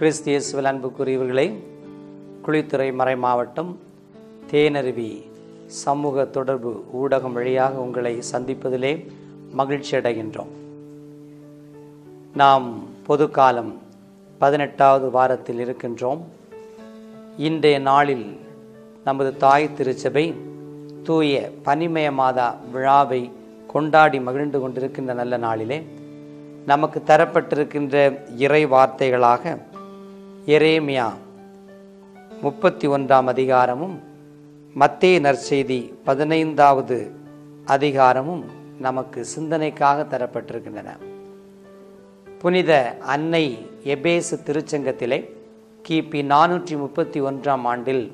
கிறிஸ்தியசுவல் அன்புக்குரியவர்களே குளித்துறை மறை மாவட்டம் தேனருவி சமூக தொடர்பு ஊடகம் வழியாக உங்களை சந்திப்பதிலே மகிழ்ச்சி அடைகின்றோம் நாம் பொதுக்காலம் பதினெட்டாவது வாரத்தில் இருக்கின்றோம் இன்றைய நாளில் நமது தாய் திருச்சபை தூய பனிமய மாதா விழாவை கொண்டாடி மகிழ்ந்து கொண்டிருக்கின்ற நல்ல நாளிலே நமக்கு தரப்பட்டிருக்கின்ற இறை வார்த்தைகளாக எரேமியா முப்பத்தி ஒன்றாம் அதிகாரமும் மத்தேய நற்செய்தி பதினைந்தாவது அதிகாரமும் நமக்கு சிந்தனைக்காக தரப்பட்டிருக்கின்றன புனித அன்னை எபேசு திருச்சங்கத்திலே கிபி நானூற்றி முப்பத்தி ஒன்றாம் ஆண்டில்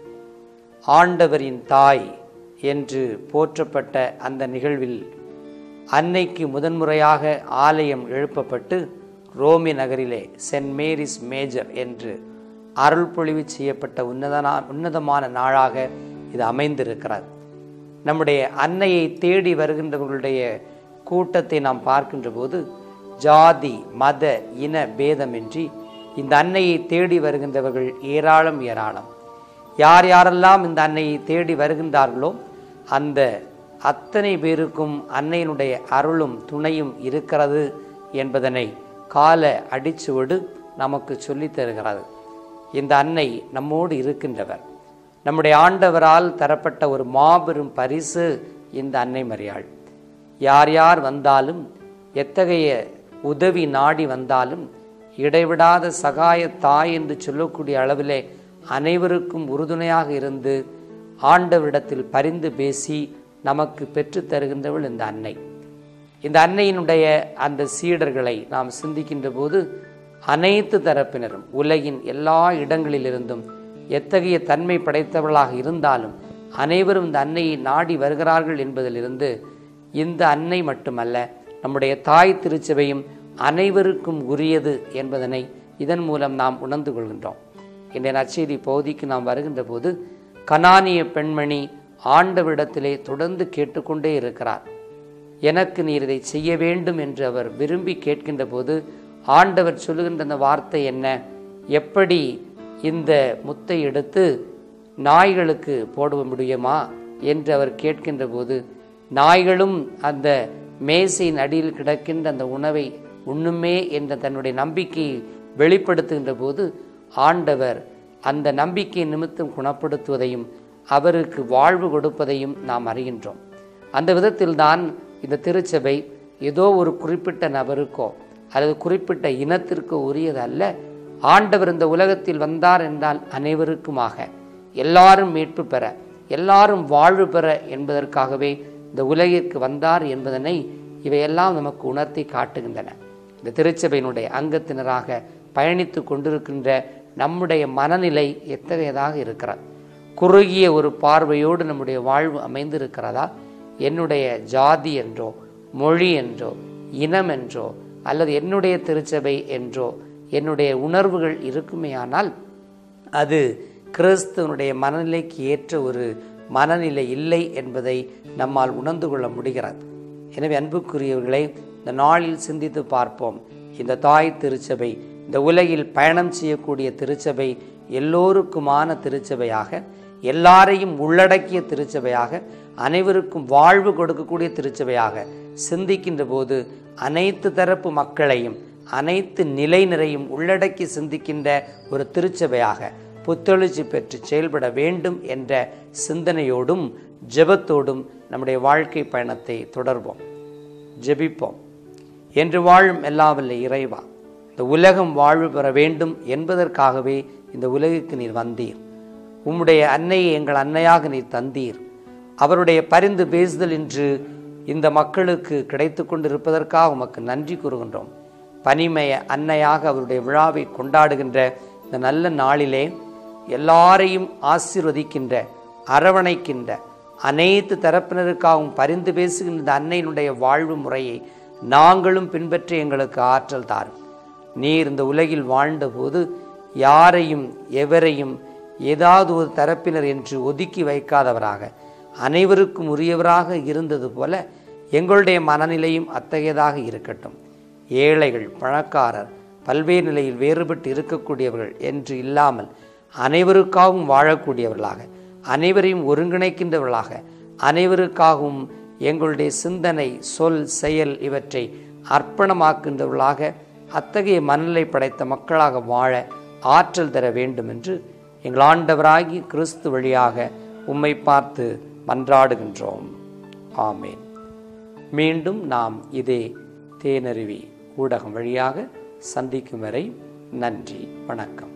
ஆண்டவரின் தாய் என்று போற்றப்பட்ட அந்த நிகழ்வில் அன்னைக்கு முதன்முறையாக ஆலயம் எழுப்பப்பட்டு ரோமி நகரிலே சென்ட் மேரிஸ் மேஜர் என்று அருள் பொழிவு செய்யப்பட்ட உன்னதனா உன்னதமான நாளாக இது அமைந்திருக்கிறது நம்முடைய அன்னையை தேடி வருகின்றவர்களுடைய கூட்டத்தை நாம் பார்க்கின்ற போது ஜாதி மத இன பேதமின்றி இந்த அன்னையை தேடி வருகின்றவர்கள் ஏராளம் ஏராளம் யார் யாரெல்லாம் இந்த அன்னையை தேடி வருகின்றார்களோ அந்த அத்தனை பேருக்கும் அன்னையினுடைய அருளும் துணையும் இருக்கிறது என்பதனை கால அடிச்சுவடு நமக்கு சொல்லித் தருகிறது இந்த அன்னை நம்மோடு இருக்கின்றவர் நம்முடைய ஆண்டவரால் தரப்பட்ட ஒரு மாபெரும் பரிசு இந்த அன்னை மரியாள் யார் யார் வந்தாலும் எத்தகைய உதவி நாடி வந்தாலும் இடைவிடாத சகாய தாய் என்று சொல்லக்கூடிய அளவிலே அனைவருக்கும் உறுதுணையாக இருந்து ஆண்டவரிடத்தில் பரிந்து பேசி நமக்கு பெற்று தருகின்றவள் இந்த அன்னை இந்த அன்னையினுடைய அந்த சீடர்களை நாம் சிந்திக்கின்ற போது அனைத்து தரப்பினரும் உலகின் எல்லா இடங்களிலிருந்தும் எத்தகைய தன்மை படைத்தவர்களாக இருந்தாலும் அனைவரும் இந்த அன்னையை நாடி வருகிறார்கள் என்பதிலிருந்து இந்த அன்னை மட்டுமல்ல நம்முடைய தாய் திருச்சபையும் அனைவருக்கும் உரியது என்பதனை இதன் மூலம் நாம் உணர்ந்து கொள்கின்றோம் இன்றைய நற்செய்தி பகுதிக்கு நாம் வருகின்ற போது கனானிய பெண்மணி ஆண்டவரிடத்திலே தொடர்ந்து கேட்டுக்கொண்டே இருக்கிறார் எனக்கு நீர் இதை செய்ய வேண்டும் என்று அவர் விரும்பி கேட்கின்ற போது ஆண்டவர் சொல்லுகின்ற அந்த வார்த்தை என்ன எப்படி இந்த முத்தை எடுத்து நாய்களுக்கு போட முடியுமா என்று அவர் கேட்கின்ற போது நாய்களும் அந்த மேசையின் அடியில் கிடக்கின்ற அந்த உணவை உண்ணுமே என்ற தன்னுடைய நம்பிக்கையை வெளிப்படுத்துகின்ற போது ஆண்டவர் அந்த நம்பிக்கை நிமித்தம் குணப்படுத்துவதையும் அவருக்கு வாழ்வு கொடுப்பதையும் நாம் அறிகின்றோம் அந்த விதத்தில்தான் இந்த திருச்சபை ஏதோ ஒரு குறிப்பிட்ட நபருக்கோ அல்லது குறிப்பிட்ட இனத்திற்கோ உரியது அல்ல ஆண்டவர் இந்த உலகத்தில் வந்தார் என்றால் அனைவருக்குமாக எல்லாரும் மீட்பு பெற எல்லாரும் வாழ்வு பெற என்பதற்காகவே இந்த உலகிற்கு வந்தார் என்பதனை இவையெல்லாம் நமக்கு உணர்த்தி காட்டுகின்றன இந்த திருச்சபையினுடைய அங்கத்தினராக பயணித்து கொண்டிருக்கின்ற நம்முடைய மனநிலை எத்தகையதாக இருக்கிறது குறுகிய ஒரு பார்வையோடு நம்முடைய வாழ்வு அமைந்திருக்கிறதா என்னுடைய ஜாதி என்றோ மொழி என்றோ இனம் என்றோ அல்லது என்னுடைய திருச்சபை என்றோ என்னுடைய உணர்வுகள் இருக்குமேயானால் அது கிறிஸ்துவனுடைய மனநிலைக்கு ஏற்ற ஒரு மனநிலை இல்லை என்பதை நம்மால் உணர்ந்து கொள்ள முடிகிறது எனவே அன்புக்குரியவர்களை இந்த நாளில் சிந்தித்து பார்ப்போம் இந்த தாய் திருச்சபை இந்த உலகில் பயணம் செய்யக்கூடிய திருச்சபை எல்லோருக்குமான திருச்சபையாக எல்லாரையும் உள்ளடக்கிய திருச்சபையாக அனைவருக்கும் வாழ்வு கொடுக்கக்கூடிய திருச்சபையாக சிந்திக்கின்ற போது அனைத்து தரப்பு மக்களையும் அனைத்து நிலைநிறையும் உள்ளடக்கி சிந்திக்கின்ற ஒரு திருச்சபையாக புத்தெழுச்சி பெற்று செயல்பட வேண்டும் என்ற சிந்தனையோடும் ஜெபத்தோடும் நம்முடைய வாழ்க்கை பயணத்தை தொடர்வோம் ஜெபிப்போம் என்று வாழும் எல்லாவல்ல இறைவா இந்த உலகம் வாழ்வு பெற வேண்டும் என்பதற்காகவே இந்த உலகுக்கு நீர் வந்தீர் உம்முடைய அன்னையை எங்கள் அன்னையாக நீர் தந்தீர் அவருடைய பரிந்து பேசுதல் இன்று இந்த மக்களுக்கு கிடைத்து கொண்டிருப்பதற்காக உமக்கு நன்றி கூறுகின்றோம் பனிமய அன்னையாக அவருடைய விழாவை கொண்டாடுகின்ற இந்த நல்ல நாளிலே எல்லாரையும் ஆசீர்வதிக்கின்ற அரவணைக்கின்ற அனைத்து தரப்பினருக்காகவும் பரிந்து பேசுகின்ற இந்த அன்னையினுடைய வாழ்வு முறையை நாங்களும் பின்பற்றி எங்களுக்கு ஆற்றல் தாரும் நீர் இந்த உலகில் வாழ்ந்தபோது யாரையும் எவரையும் ஏதாவது ஒரு தரப்பினர் என்று ஒதுக்கி வைக்காதவராக அனைவருக்கும் உரியவராக இருந்தது போல எங்களுடைய மனநிலையும் அத்தகையதாக இருக்கட்டும் ஏழைகள் பணக்காரர் பல்வேறு நிலையில் வேறுபட்டு இருக்கக்கூடியவர்கள் என்று இல்லாமல் அனைவருக்காகவும் வாழக்கூடியவர்களாக அனைவரையும் ஒருங்கிணைக்கின்றவர்களாக அனைவருக்காகவும் எங்களுடைய சிந்தனை சொல் செயல் இவற்றை அர்ப்பணமாக்கின்றவர்களாக அத்தகைய மனநிலை படைத்த மக்களாக வாழ ஆற்றல் தர வேண்டும் என்று எங்கள் ஆண்டவராகி கிறிஸ்து வழியாக உம்மை பார்த்து மன்றாடுகின்றோம் ஆமேன் மீண்டும் நாம் இதே தேனருவி ஊடகம் வழியாக சந்திக்கும் வரை நன்றி வணக்கம்